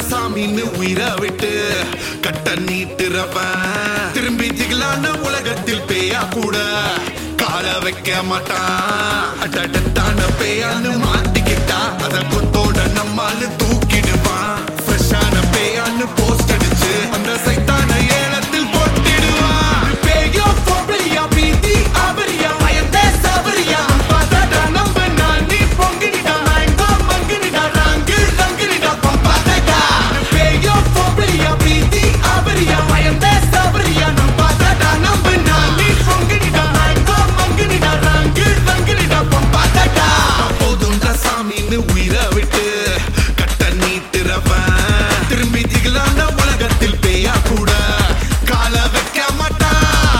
சாமின்னு உயிரை விட்டு கட்ட நீட்டுறவன் திரும்பி திகழான உலகத்தில் பேயா கூட கால வைக்க மாட்டான் அடடத்தான பேயான்னு மாட்டிக்கிட்டா அத கொத்தோட நம்மால தூக்கிடுவான் ஃப்ரெஷ்ஷான பேயான்னு போஸ்ட் அடிச்சு அந்த சைத்தான ஏலத்தில் போட்டிடுவான் பேயோ பொம்பளையா பீதி அவரியா பயந்தே சவரியா பார்த்தா நம்ப நான் நீ பொங்கினிடா மேங்கோ மங்கினிடா ரங்கு ரங்கினிடா பம்பாதடா பேயோ பொம்பளையா பீதி அவரியா பயந்தே சவரியா நான் பார்த்தா நம்ப நான் நீ பொங்கினிடா மேங்கோ மங்கினிடா ரங்கு ரங்கினிடா பம்பாதடா போதும்டா சாமின்னு உயிரை விட்டு கட்ட நீட்டுறவன் திரும்பி திகழான உலகத்தில் பேயா கூட கால வைக்க மாட்டான்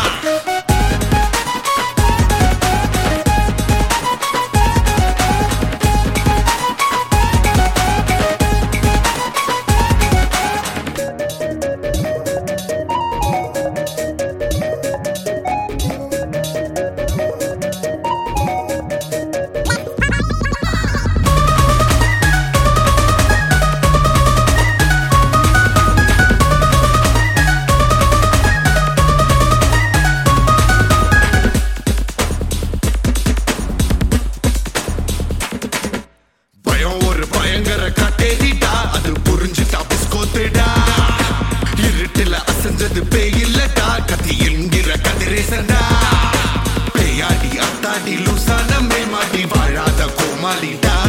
பயம் ஒரு பயங்கர கட்டேரிட்டா அது புரிஞ்சுட்டா பிஸ்கோத்துடா இருட்டுல அசைஞ்சது பேய் இல்லடா கத்தி என்கிற கதிரேசன்டா பேயாடி அத்தாடி லூசான மேமாடி வாழாத கோமாளிடா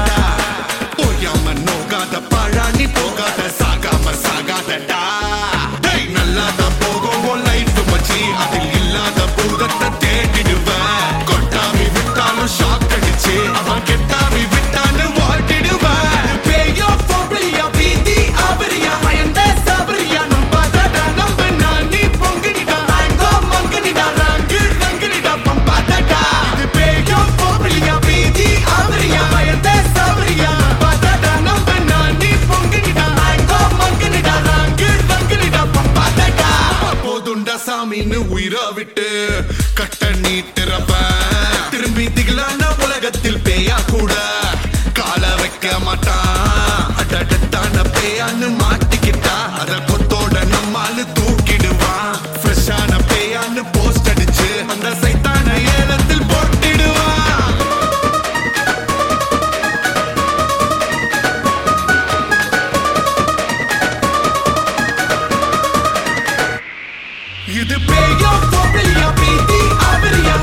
ஓயாம நோகாத பழானி போகாத சாகாம சாகாதடா டேய் நல்லாதான் போகும் உன் லைஃப் மச்சி அதில் இல்லாத பூதத்தை தேடிடுவேன் கொட்டாமி விட்டாலும் ஷாக் அடிச்சு அவன் கெட்டாமி விட்டான்னு வாட்டிடுவேன் பேயோ பொம்பளையா பீதி அவரியா பயந்த சபரியா நம்பாதடா நம்ப நான் நீ பொங்கினிடா மேங்கோ மங்கினிடா ரங்கு ரங்கினிடா பம்பாதடா இது பேயோ பொம்பளையா பீதி அவரியா பயந்த சபரியா நம்பாதடா நம்ப நான் நீ பொங்கினிடா மேங்கோ மங்கினிடா ரங்கு ரங்கினிடா பம்பாதடா போதுண்டா சாமின்னு உயிரை விட்டு கட்ட நீட்டுறவன் திரும்பி திகழான உலகத்தில் பேயா கூட கால வைக்க மாட்டான் அடடத்தான பேயான்னு மாட்டிக்கிட்டா அத கொத்தோட நம்மால தூக்கிடுவான் ஃப்ரெஷ்ஷான பேயான்னு போஸ்ட் அடிச்சு அந்த சைத்தான ஏலத்தில் போட்டிடுவான் இது பேயோ பொம்பளையா பீதி அவரியா